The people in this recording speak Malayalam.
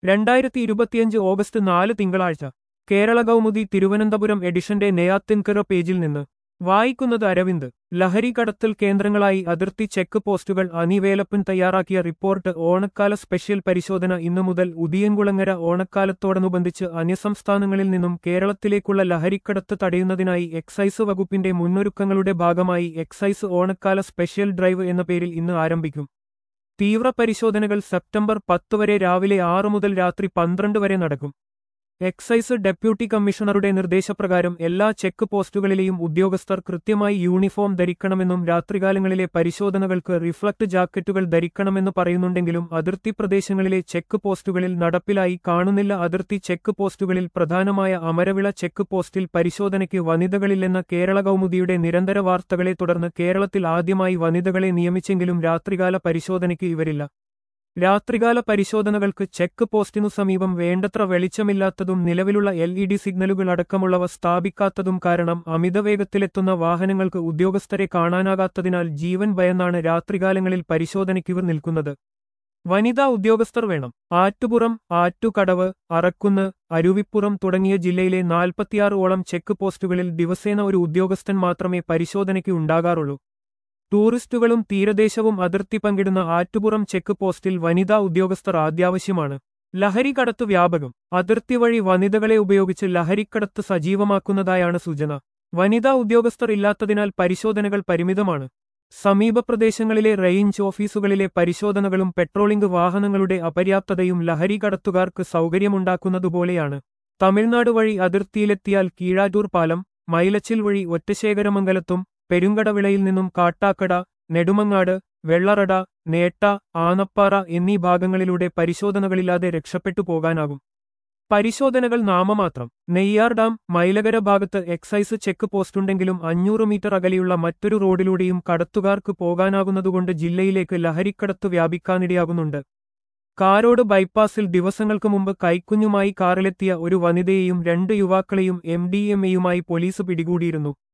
രണ്ടായിരത്തി ഇരുപത്തിയഞ്ച് ഓഗസ്റ്റ് നാല് തിങ്കളാഴ്ച കേരള കൗമുദി തിരുവനന്തപുരം എഡിഷന്റെ നെയ്യാത്തിൻകറ പേജിൽ നിന്ന് വായിക്കുന്നത് അരവിന്ദ് ലഹരി കടത്തൽ കേന്ദ്രങ്ങളായി അതിർത്തി ചെക്ക് പോസ്റ്റുകൾ അനിവേലപ്പൻ തയ്യാറാക്കിയ റിപ്പോർട്ട് ഓണക്കാല സ്പെഷ്യൽ പരിശോധന ഇന്നു മുതൽ ഉദിയൻകുളങ്ങര ഓണക്കാലത്തോടനുബന്ധിച്ച് അന്യസംസ്ഥാനങ്ങളിൽ നിന്നും കേരളത്തിലേക്കുള്ള ലഹരിക്കടത്ത് തടയുന്നതിനായി എക്സൈസ് വകുപ്പിന്റെ മുന്നൊരുക്കങ്ങളുടെ ഭാഗമായി എക്സൈസ് ഓണക്കാല സ്പെഷ്യൽ ഡ്രൈവ് എന്ന പേരിൽ ഇന്ന് ആരംഭിക്കും തീവ്ര പരിശോധനകൾ സെപ്റ്റംബർ പത്ത് വരെ രാവിലെ ആറ് മുതൽ രാത്രി പന്ത്രണ്ട് വരെ നടക്കും എക്സൈസ് ഡെപ്യൂട്ടി കമ്മീഷണറുടെ നിർദ്ദേശപ്രകാരം എല്ലാ ചെക്ക് പോസ്റ്റുകളിലെയും ഉദ്യോഗസ്ഥർ കൃത്യമായി യൂണിഫോം ധരിക്കണമെന്നും രാത്രികാലങ്ങളിലെ പരിശോധനകൾക്ക് റിഫ്ലക്ട് ജാക്കറ്റുകൾ ധരിക്കണമെന്ന് പറയുന്നുണ്ടെങ്കിലും അതിർത്തി പ്രദേശങ്ങളിലെ ചെക്ക് പോസ്റ്റുകളിൽ നടപ്പിലായി കാണുന്നില്ല അതിർത്തി ചെക്ക് പോസ്റ്റുകളിൽ പ്രധാനമായ അമരവിള ചെക്ക് പോസ്റ്റിൽ പരിശോധനയ്ക്ക് വനിതകളില്ലെന്ന കേരള കൗമുദിയുടെ നിരന്തര വാർത്തകളെ തുടർന്ന് കേരളത്തിൽ ആദ്യമായി വനിതകളെ നിയമിച്ചെങ്കിലും രാത്രികാല പരിശോധനയ്ക്ക് ഇവരില്ല രാത്രികാല പരിശോധനകൾക്ക് ചെക്ക് പോസ്റ്റിനു സമീപം വേണ്ടത്ര വെളിച്ചമില്ലാത്തതും നിലവിലുള്ള എൽ ഇ ഡി സിഗ്നലുകൾ അടക്കമുള്ളവ സ്ഥാപിക്കാത്തതും കാരണം അമിതവേഗത്തിലെത്തുന്ന വാഹനങ്ങൾക്ക് ഉദ്യോഗസ്ഥരെ കാണാനാകാത്തതിനാൽ ജീവൻ ഭയന്നാണ് രാത്രികാലങ്ങളിൽ പരിശോധനയ്ക്കിവർ നിൽക്കുന്നത് വനിതാ ഉദ്യോഗസ്ഥർ വേണം ആറ്റുപുറം ആറ്റുകടവ് അറക്കുന്ന് അരുവിപ്പുറം തുടങ്ങിയ ജില്ലയിലെ നാൽപ്പത്തിയാറോളം ചെക്ക് പോസ്റ്റുകളിൽ ദിവസേന ഒരു ഉദ്യോഗസ്ഥൻ മാത്രമേ പരിശോധനയ്ക്ക് ഉണ്ടാകാറുള്ളൂ ടൂറിസ്റ്റുകളും തീരദേശവും അതിർത്തി പങ്കിടുന്ന ആറ്റുപുറം ചെക്ക് പോസ്റ്റിൽ വനിതാ ഉദ്യോഗസ്ഥർ അത്യാവശ്യമാണ് ലഹരിക്കടത്ത് വ്യാപകം അതിർത്തി വഴി വനിതകളെ ഉപയോഗിച്ച് ലഹരിക്കടത്ത് സജീവമാക്കുന്നതായാണ് സൂചന വനിതാ ഉദ്യോഗസ്ഥർ ഇല്ലാത്തതിനാൽ പരിശോധനകൾ പരിമിതമാണ് സമീപ പ്രദേശങ്ങളിലെ റേഞ്ച് ഓഫീസുകളിലെ പരിശോധനകളും പെട്രോളിംഗ് വാഹനങ്ങളുടെ അപര്യാപ്തതയും ലഹരി കടത്തുകാർക്ക് സൗകര്യമുണ്ടാക്കുന്നതുപോലെയാണ് തമിഴ്നാട് വഴി അതിർത്തിയിലെത്തിയാൽ കീഴാറ്റൂർ പാലം മൈലച്ചിൽ വഴി ഒറ്റശേഖരമംഗലത്തും പെരുങ്കടവിളയിൽ നിന്നും കാട്ടാക്കട നെടുമങ്ങാട് വെള്ളറട നേട്ട ആനപ്പാറ എന്നീ ഭാഗങ്ങളിലൂടെ പരിശോധനകളില്ലാതെ രക്ഷപ്പെട്ടു പോകാനാകും പരിശോധനകൾ നാമമാത്രം നെയ്യാർ ഡാം മൈലകര ഭാഗത്ത് എക്സൈസ് ചെക്ക് പോസ്റ്റുണ്ടെങ്കിലും അഞ്ഞൂറ് മീറ്റർ അകലെയുള്ള മറ്റൊരു റോഡിലൂടെയും കടത്തുകാർക്ക് പോകാനാകുന്നതുകൊണ്ട് ജില്ലയിലേക്ക് ലഹരിക്കടത്ത് വ്യാപിക്കാനിടയാകുന്നുണ്ട് കാരോട് ബൈപ്പാസിൽ ദിവസങ്ങൾക്ക് മുമ്പ് കൈക്കുഞ്ഞുമായി കാറിലെത്തിയ ഒരു വനിതയെയും രണ്ട് യുവാക്കളെയും എം ഡി എം എയുമായി പോലീസ് പിടികൂടിയിരുന്നു